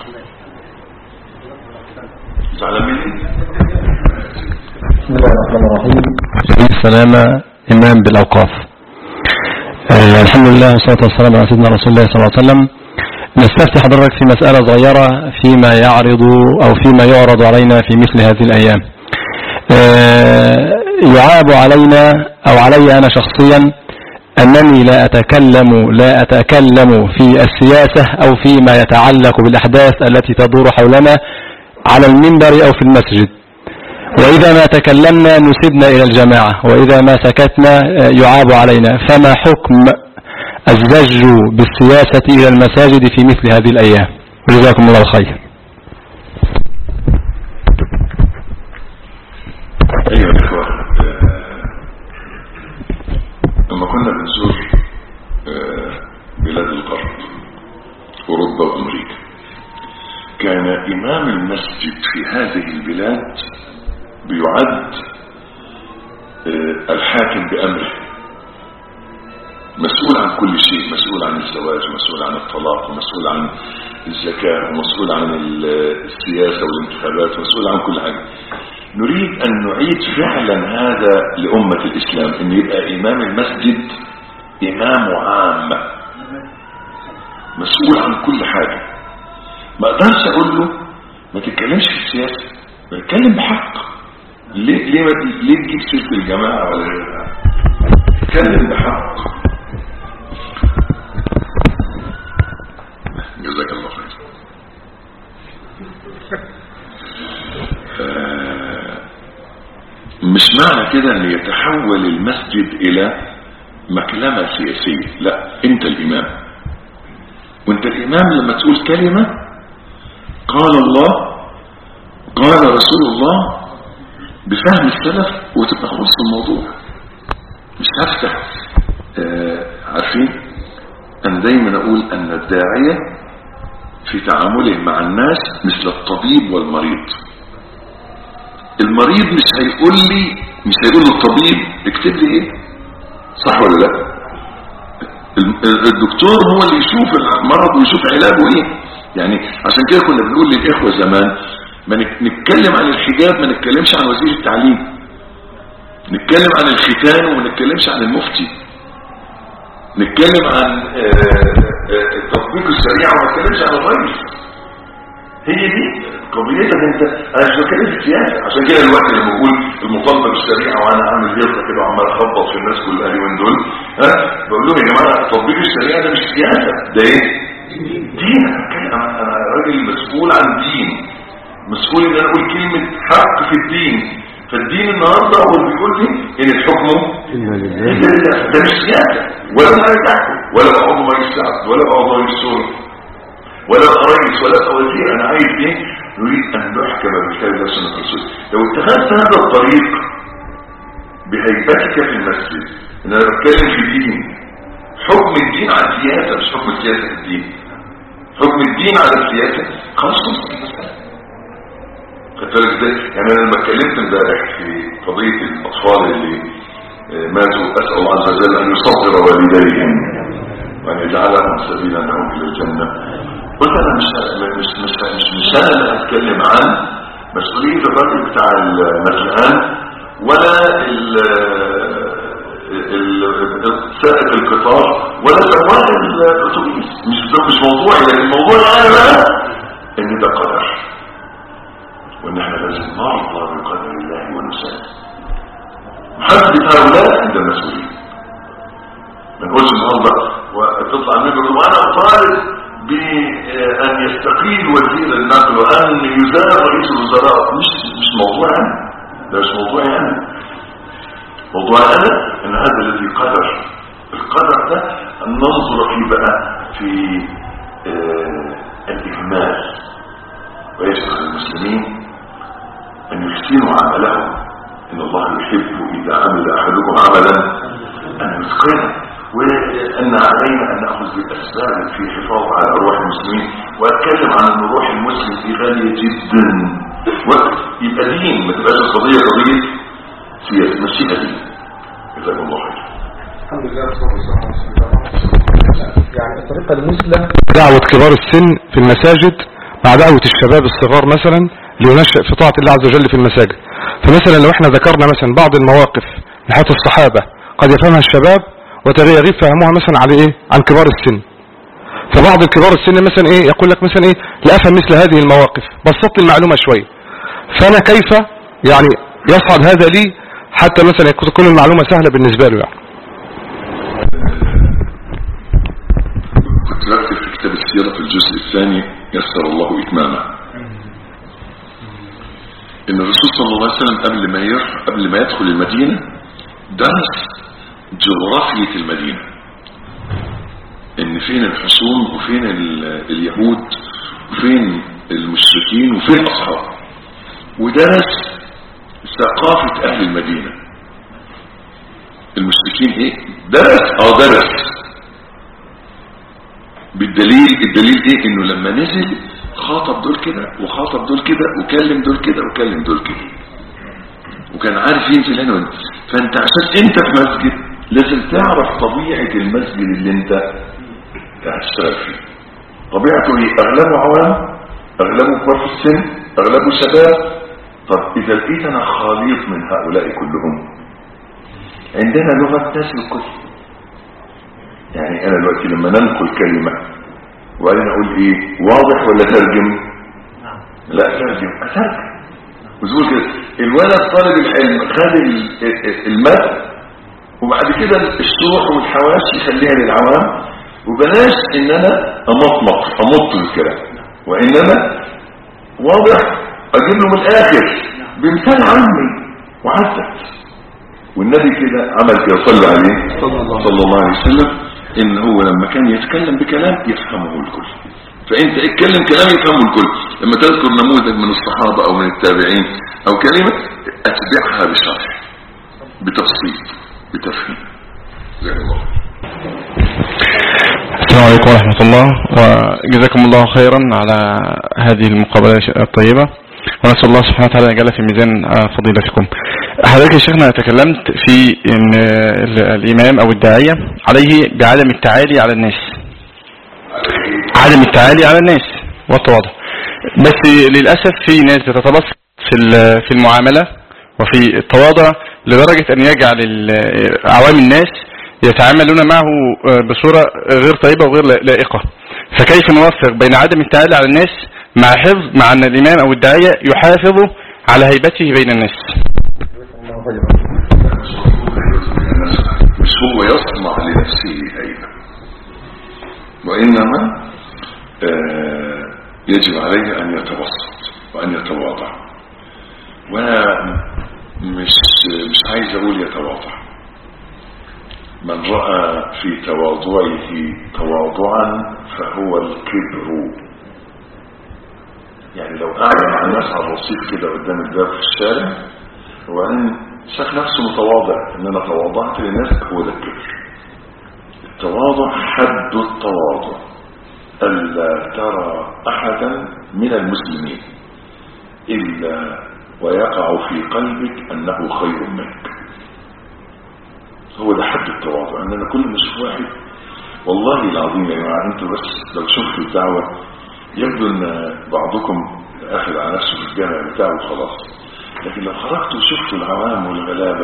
[SPEAKER 2] زعلان مني
[SPEAKER 8] بسم الله الرحمن الرحيم السلامة إمام بالأوقاف آه الحمد لله والصلاة والسلام على سيدنا رسول الله صلى الله عليه وسلم نستفتي حضرتك في مسألة صغيرة فيما يعرض أو فيما يعرض علينا في مثل هذه الأيام آه يعاب علينا أو علي أنا شخصيا أنني لا أتكلم لا أتكلم في السياسة أو فيما يتعلق بالأحداث التي تدور حولنا على المنبر أو في المسجد وإذا ما تكلمنا نسبنا إلى الجماعة وإذا ما سكتنا آه، يعاب علينا فما حكم الزج بالسياسة إلى المساجد في مثل هذه الأيام جزاكم الله خير
[SPEAKER 2] أيها الإخوة آه، لما كنا بنزور آه، بلاد الغرب أوروبا وأمريكا كان إمام المسجد في هذه البلاد بيعد آه، الحاكم بأمره مسؤول عن كل شيء مسؤول عن الزواج ومسؤول عن الطلاق ومسؤول عن الزكاة ومسؤول عن ال- السياسة والانتخابات ومسؤول عن كل حاجة نريد أن نعيد فعلا هذا لأمة الإسلام أن يبقى إمام المسجد إمام عام مسؤول عن كل حاجة ما أقدرش أقول له ما تتكلمش في السياسة ما تتكلم بحق ليه ليه ما ت- ليه تجيب سيرة الجماعة ولا غيرها؟ تتكلم بحق جزاك الله خير آه، مش معنى كده ان يتحول المسجد الى مكلمة سياسية لا انت الامام وانت الامام لما تقول كلمة قال الله قال رسول الله بفهم السلف وتبقى خلص الموضوع مش هفتح آه عارفين انا دايما اقول ان الداعية في تعامله مع الناس مثل الطبيب والمريض المريض مش هيقول لي مش هيقول للطبيب اكتب لي ايه صح ولا لا ال- الدكتور هو اللي يشوف المرض ويشوف علاجه ايه يعني عشان كده كنا بنقول للاخوه زمان ما نك- نتكلم عن الحجاب ما نتكلمش عن وزير التعليم نتكلم عن الختان وما نتكلمش عن المفتي نتكلم عن آه، آه، تطبيق الشريعه وما نتكلمش عن الرئيس هي دي قضيتك انت انا مش بتكلم في السياسه عشان كده الوقت لما بقول المطالبه بالشريعه وانا عامل هيصه كده وعمال اخبط في الناس كلها اليومين دول ها بقول لهم يا جماعه تطبيق الشريعه ده مش سياسه ده ايه؟ دين انا بتكلم انا أنا راجل مسؤول عن دين مسؤول ان انا اقول كلمه حق في الدين فالدين النهارده هو اللي بيقول لي ان الحكم
[SPEAKER 6] إنا لله
[SPEAKER 2] إلا لله. ده مش سياسه ولا ما يتحكم ولا عضو مجلس الشعب ولا عضو مجلس الشورى ولا رئيس ولا وزير انا عايز ايه نريد ان نحكم بكتاب الله سنه الرسول لو اتخذت هذا الطريق بهيبتك في المسجد ان انا بتكلم في دين حكم الدين على السياسه مش حكم السياسه في الدين حكم الدين على السياسه خلاص خلصت المسألة. خدت بالك ازاي؟ يعني انا لما اتكلمت امبارح في قضيه الاطفال اللي آه، ماتوا اسال الله عز وجل ان يصبر والديهم وان يجعلهم سبيلا لهم الى الجنه قلت انا مش مش مش مش, مش انا اللي هتكلم عن مسؤوليه الراجل بتاع المزرعان ولا ال ال- ال- سائق القطار ولا سواق الاتوبيس مش ده مش موضوعي لكن موضوعي انا بقى ان ده قدر وان احنا لازم نرضى بقدر الله ونسلم محدد هؤلاء عند المسؤولين ما نقولش النهارده وتطلع منه تقول وانا اطالب بان يستقيل وزير النقل وان يزال رئيس الوزراء مش مش موضوعي انا ده مش موضوعي انا موضوعي انا ان هذا الذي قدر القدر ده ان ننظر فيه بقى في آه الاجمال ويجب على المسلمين ان يحسنوا عملهم ان الله يحب اذا عمل احدكم عملا ان يتقنه وان علينا ان ناخذ بالاسباب في الحفاظ على ارواح المسلمين واتكلم عن ان روح المسلم دي غاليه جدا ويبقى دين ما تبقاش القضيه قضيه سياسه مشيها دين جزاكم الله خير
[SPEAKER 1] الحمد لله والصلاة والسلام على رسول الله يعني الطريقة المثلى
[SPEAKER 3] دعوة كبار السن في المساجد مع دعوة الشباب الصغار مثلا لينشأ في طاعة الله عز وجل في المساجد فمثلا لو احنا ذكرنا مثلا بعض المواقف من حياة الصحابة قد يفهمها الشباب وتغيب فهموها مثلا على ايه عن كبار السن فبعض الكبار السن مثلا ايه يقول لك مثلا ايه لا افهم مثل هذه المواقف بسط لي المعلومة شوية فانا كيف يعني يصعب هذا لي حتى مثلا تكون المعلومة سهلة بالنسبة له يعني
[SPEAKER 2] كنت بكتب في كتاب السيرة في الجزء الثاني يسر الله إتمامه ان الرسول صلى الله عليه وسلم قبل ما ير... قبل ما يدخل المدينة درس جغرافية المدينة ان فين الحصون وفين ال... اليهود وفين المشركين وفين اصحاب ودرس ثقافة اهل المدينة المشركين ايه درس اه درس بالدليل الدليل ايه انه لما نزل خاطب دول كده وخاطب دول كده وكلم دول كده وكلم دول كده وكان عارف ينزل هنا وانت فانت عشان انت في مسجد لازم تعرف طبيعة المسجد اللي انت قاعد تشتغل فيه طبيعته ايه اغلبه عوام اغلبه كبار في السن اغلبه شباب طب اذا لقيت انا خليط من هؤلاء كلهم عندنا لغة ناس الكل يعني انا دلوقتي لما ننقل كلمة وبعدين اقول ايه واضح ولا ترجم لا ترجم اترجم مظبوط كده الولد طالب العلم خد ال- ال- المد وبعد كده الشروح والحواس يخليها للعوام وبلاش ان انا امطمط امط الكلام وانما واضح اجيب له من الاخر بمثال عمي وعدت والنبي كده عمل كده صلى عليه صلى الله عليه وسلم ان هو لما كان يتكلم بكلام يفهمه الكل فانت اتكلم كلام يفهمه الكل لما تذكر نموذج من الصحابة او من التابعين او كلمة اتبعها بشرح بتفصيل بتفهيم زي الله
[SPEAKER 6] السلام عليكم ورحمة الله وجزاكم الله خيرا على هذه المقابلة الطيبة ونسأل الله سبحانه وتعالى أن يجعل في ميزان آه، فضيلتكم حضرتك يا شيخنا تكلمت في ان ال- الإمام أو الداعية عليه بعدم التعالي على الناس عدم التعالي على الناس والتواضع بس للأسف في ناس بتتبسط في ال- في المعاملة وفي التواضع لدرجة أن يجعل ال- عوام الناس يتعاملون معه آه، بصورة غير طيبة وغير لائقة فكيف نوفق بين عدم التعالي على الناس مع حفظ مع أن الإمام أو الداعية يحافظ على هيبته بين الناس
[SPEAKER 2] مش هو يصنع لنفسه هيبة وإنما آه، يجب عليه أن يتوسط وأن يتواضع وأنا مش مش عايز أقول يتواضع من رأى في تواضعه تواضعا فهو الكبر يعني لو قاعد مع الناس على الرصيف كده قدام الباب في الشارع وأن شاف نفسه متواضع ان انا تواضعت للناس هو ده الكبر التواضع حد التواضع الا ترى احدا من المسلمين الا ويقع في قلبك انه خير منك هو ده حد التواضع ان انا كل ما اشوف واحد والله العظيم يا جماعه انتوا بس لو شفتوا الدعوه يبدو ان بعضكم اخذ على نفسه في الجامع بتاعه وخلاص لكن لو خرجت وشفت العوام والغلابة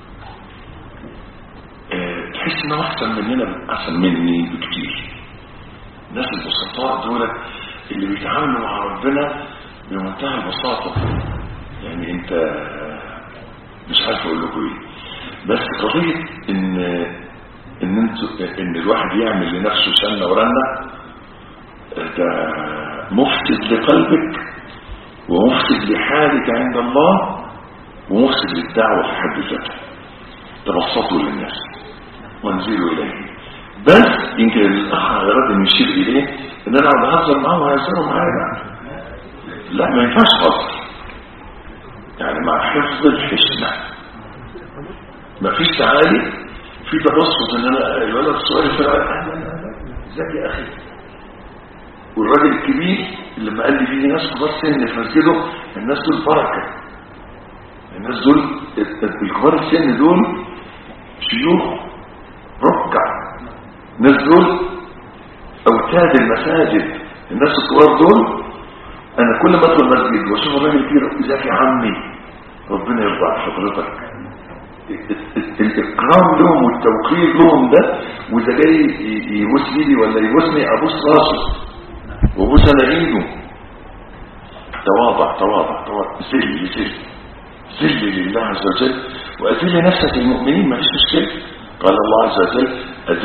[SPEAKER 2] اه تحس انهم احسن مننا احسن مني بكتير الناس البسطاء دول اللي بيتعاملوا مع ربنا بمنتهى البساطة يعني انت مش عارف اقول لكم ايه بس قضية ان ان انتوا ان الواحد يعمل لنفسه سنة ورنة ده مفسد لقلبك ومفسد لحالك عند الله ومفسد للدعوة في حد ذاتها تبسطوا للناس وانزلوا إليه بس يمكن الأخ أراد أن يشير إليه إن أنا أقعد أهزر معاه وهزروا معايا بقى لا ما ينفعش هزر يعني مع حفظ الحشمة ما فيش تعالي في تبسط ان انا الولد الصغير في العالم ازيك يا اخي والراجل الكبير اللي لما قال لي فيه ناس كبار سن في مسجده الناس دول بركه الناس دول الكبار السن دول شيوخ ركع الناس دول اوتاد المساجد الناس الكبار دول انا كل ما ادخل مسجد واشوف الراجل الكبير ازيك يا عمي ربنا يرضى على حضرتك الاكرام لهم والتوقير لهم ده واذا جاي يبوس ايدي ولا يبوسني ابوس راسه وابوس انا ايده تواضع تواضع تواضع ذل ذل ذل لله عز وجل واذل نفسك المؤمنين ما فيش مشكله قال الله عز وجل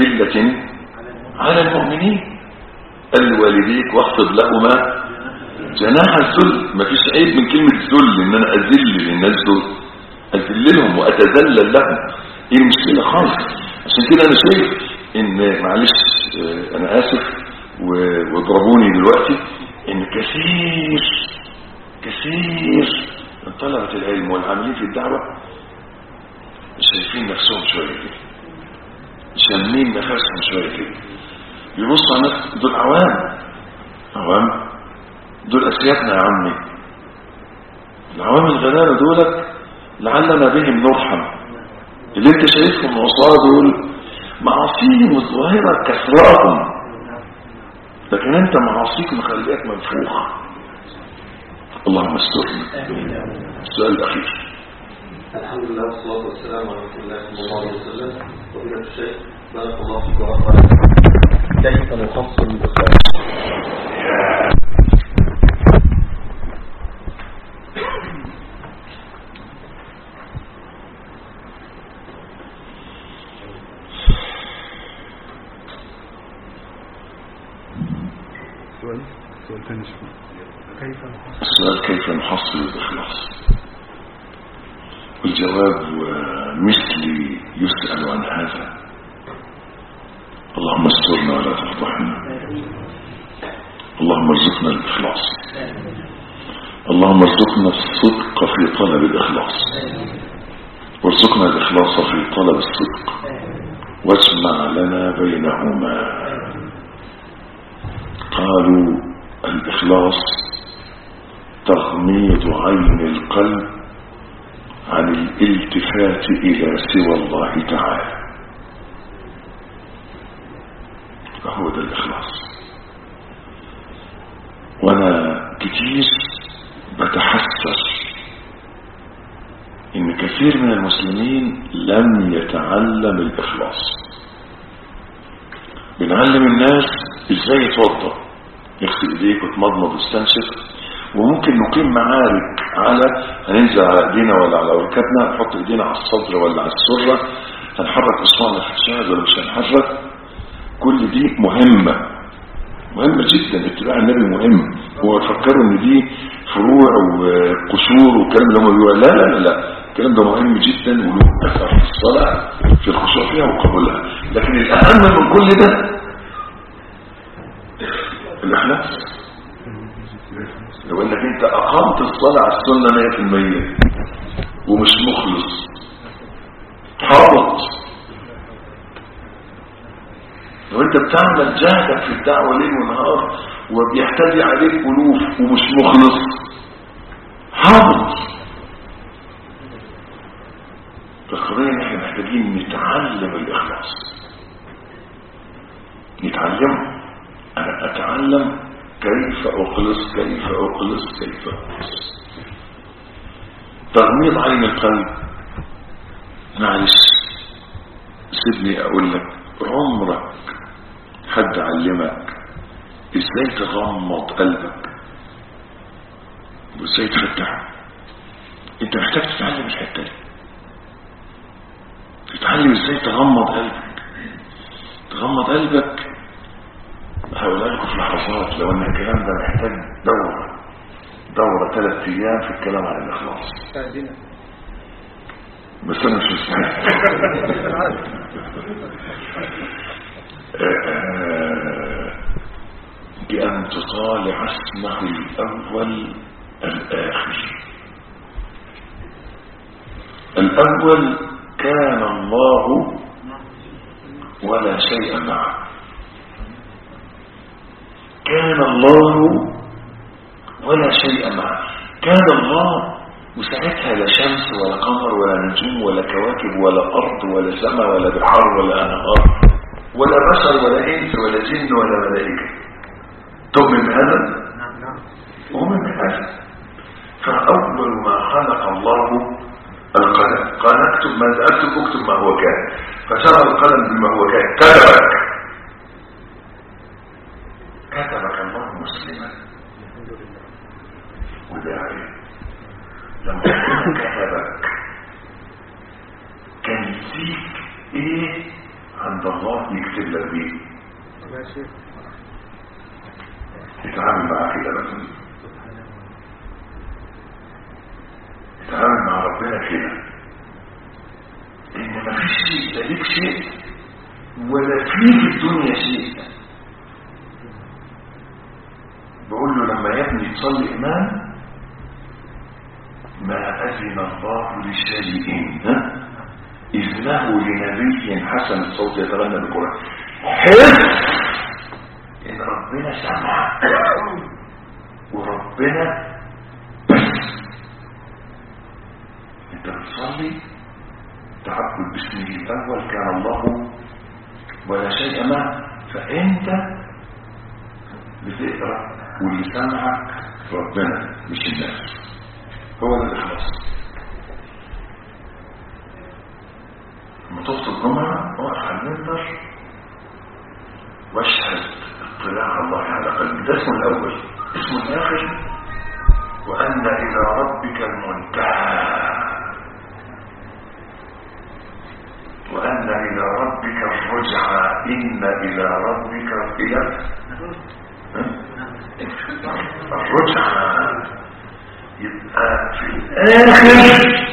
[SPEAKER 2] أذلة على المؤمنين قال لوالديك واخفض لهما جناح الذل مفيش عيب من كلمة ذل ان انا اذل للناس دول اذللهم واتذلل لهم ايه المشكلة خالص عشان كده انا شايف ان معلش آه، انا اسف و- واضربوني دلوقتي ان كثير كثير من طلبة العلم والعاملين في الدعوة شايفين نفسهم شوية كده شامين نفسهم شوية كده بيبصوا على نفس دول عوام عوام دول أسيادنا يا عمي العوام الغلابة دولت لعلنا بهم نرحم اللي انت شايفهم عصاه دول معاصيهم الظاهرة كثراهم لكن انت معاصيك مخليك منفوخ اللهم استرنا السؤال الأخير
[SPEAKER 9] الحمد لله والصلاة والسلام على رسول الله صلى الله عليه وسلم فضيلة الشيخ بارك الله فيك وأخبرك كيف نحصل الإخلاص
[SPEAKER 2] السؤال كيف نحصل الإخلاص والجواب مثلي يسأل عن هذا اللهم استرنا ولا تفضحنا اللهم ارزقنا الإخلاص اللهم ارزقنا الصدق في طلب الإخلاص وارزقنا الإخلاص في طلب الصدق واجمع لنا بينهما قالوا الإخلاص تغميض عين القلب عن الالتفات إلى سوى الله تعالى فهو ده الإخلاص وأنا كتير بتحسر إن كثير من المسلمين لم يتعلم الإخلاص بنعلم الناس إزاي يتوضأ يغسل إيديك وتمضمض واستنشق وممكن نقيم معارك على هننزل على ايدينا ولا على ركبنا نحط ايدينا على الصدر ولا على السرة هنحرك اصبعنا في الشهد ولا مش هنحرك كل دي مهمة مهمة جدا اتباع النبي مهم هو فكروا ان دي فروع وقشور والكلام اللي هم بيقولوا لا لا لا لا الكلام ده مهم جدا وله اثر في الصلاة في الخشوع فيها وقبولها لكن الاهم من كل ده الاخلاص لو انك انت اقمت الصلاة على السنة 100% ومش مخلص حاطط لو انت بتعمل جهدك في الدعوة ليل ونهار وبيحتاج عليك ألوف ومش مخلص حاطط فالقضية احنا محتاجين نتعلم الإخلاص نتعلمه أنا أتعلم كيف أخلص كيف أخلص كيف أخلص تغميض عين القلب معلش سيبني أقول لك عمرك حد علمك ازاي تغمض قلبك وازاي تفتحه انت محتاج تتعلم الحته دي تتعلم ازاي تغمض قلبك تغمض قلبك هقولها لكم في لحظات لو ان الكلام ده محتاج دورة دورة ثلاث ايام في الكلام عن الاخلاص بس انا مش مستعد بأن تطالع اسمه الأول الآخر الأول كان الله ولا شيء معه كان الله ولا شيء معه كان الله وساعتها لا شمس ولا قمر ولا نجوم ولا كواكب ولا أرض ولا سماء ولا بحار ولا أنهار ولا بشر ولا إنس ولا جن ولا ملائكة تؤمن بهذا؟ أؤمن بهذا فأول ما خلق الله القلم قال اكتب ماذا اكتب اكتب ما هو كان فشرع القلم بما هو كان كتبك كتبك الله مسلما وداعيا لما ربنا كتبك كان يديك ايه عند الله يكتب لك بيه تتعامل معاه كده مثلا اتعامل مع ربنا كده ان مفيش شيء لا ليك شيء ولا في في الدنيا شيء بقول له لما يا ابني تصلي امام ما اذن الله لشيء ها إذ له لنبي حسن الصوت يتغنى بالقرآن حس إن ربنا سمع وربنا بس أنت بتصلي تعبد باسمه الأول كان الله ولا شيء ما فأنت بتقرأ واللي سمعك ربنا مش الناس هو ده الإخلاص لما تخطب الجمعة وقف على المنبر واشهد اطلاع الله على قلبي ده اسمه الأول اسمه الآخر وأن إلى ربك المنتهى وأن إلى ربك الرجعى إن إلى ربك إلى الرجعى يبقى في الآخر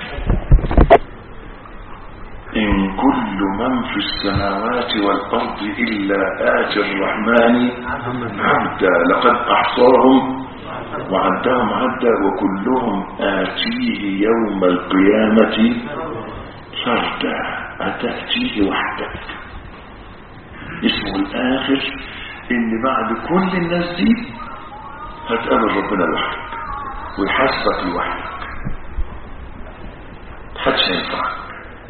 [SPEAKER 2] إن كل من في السماوات والأرض إلا آتي الرحمن عبدا لقد أحصاهم وعدهم عدا وكلهم آتيه يوم القيامة فردا أتأتيه وحدك اسمه الآخر إن بعد كل الناس دي هتقابل ربنا لوحدك ويحاسبك لوحدك محدش هينفعك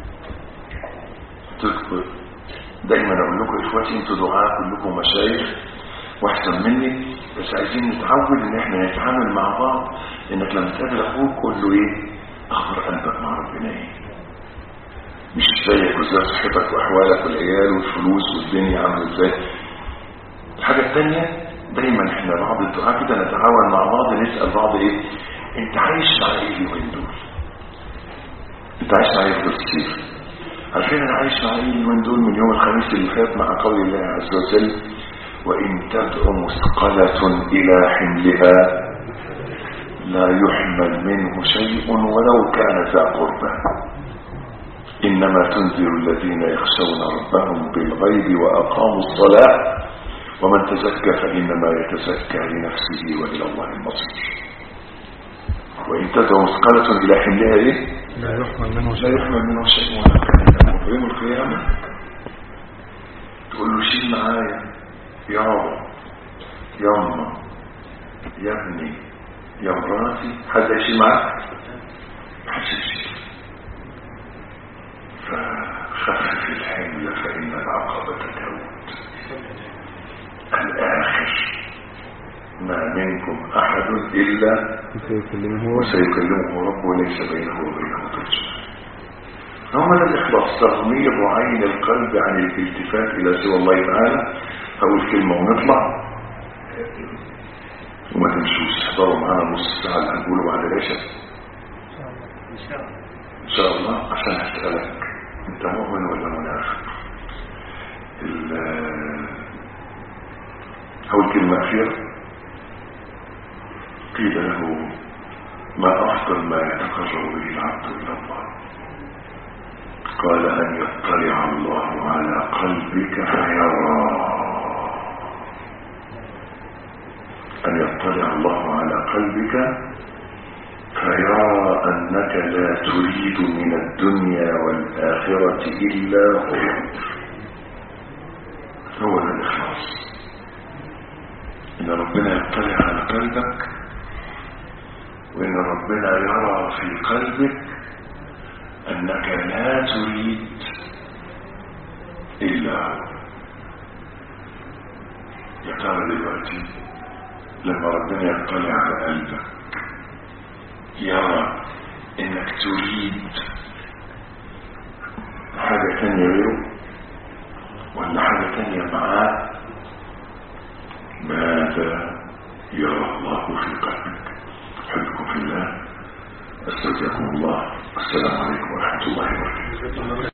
[SPEAKER 2] تذكر دايما اقول لكم اخواتي انتوا دعاء كلكم مشايخ واحسن مني بس عايزين نتعود ان احنا نتعامل مع بعض انك لما تقابل اخوك قول له ايه اخبر قلبك مع ربنا ايه مش ازيك وازاي صحتك واحوالك والعيال والفلوس والدنيا عامله ازاي الحاجه الثانيه دايما احنا بعض الدعاء كده نتعاون مع بعض نسال بعض ايه انت عايش مع ايه اليومين دول انت عايش مع ايه في الصيف عارفين انا عايش مع ايه من دول من يوم الخميس اللي فات مع قول الله عز وجل وان تدعو مثقلة الى حملها لا يحمل منه شيء ولو كان ذا قربى انما تنذر الذين يخشون ربهم بالغيب واقاموا الصلاة ومن تزكى فانما يتزكى لنفسه والى الله المصير وان تدعو مثقلة الى حملها ايه
[SPEAKER 3] لا يحمل منه
[SPEAKER 2] لا يحمل منه شيء ولا كان في يوم القيامة تقول له شيل معايا يابا ياما يا ابني يا مراتي حد يشيل معاك محدش يشيل فخفف الحمل فإن العقبة تهود الآخر ما منكم أحد إلا وسيكلمه ربه ليس بينه وبينه ترجمة هو ده الإخلاص تغميض عين القلب عن الالتفات إلى سوى الله تعالى أول كلمة ونطلع وما تمشوش احضروا معانا نص ساعة اللي هنقوله بعد العشاء إن شاء الله عشان أسألك أنت مؤمن ولا منافق أول كلمة أخيرة قيل له ما أفضل ما يتقرب به العبد إلى الله قال أن يطلع الله على قلبك فيرى أن يطلع الله على قلبك فيرى أنك لا تريد من الدنيا والآخرة إلا هو هو ده الإخلاص إن ربنا يطلع على قلبك وإن ربنا يرى في قلبك أنك لا تريد إلا هو يا ترى دلوقتي لما ربنا يطلع على قلبك يرى انك تريد حاجة تانية غيره ولا حاجة تانية معاه ماذا يرى الله في قلبك أحبكم في الله أستودعكم الله السلام عليكم ورحمة الله وبركاته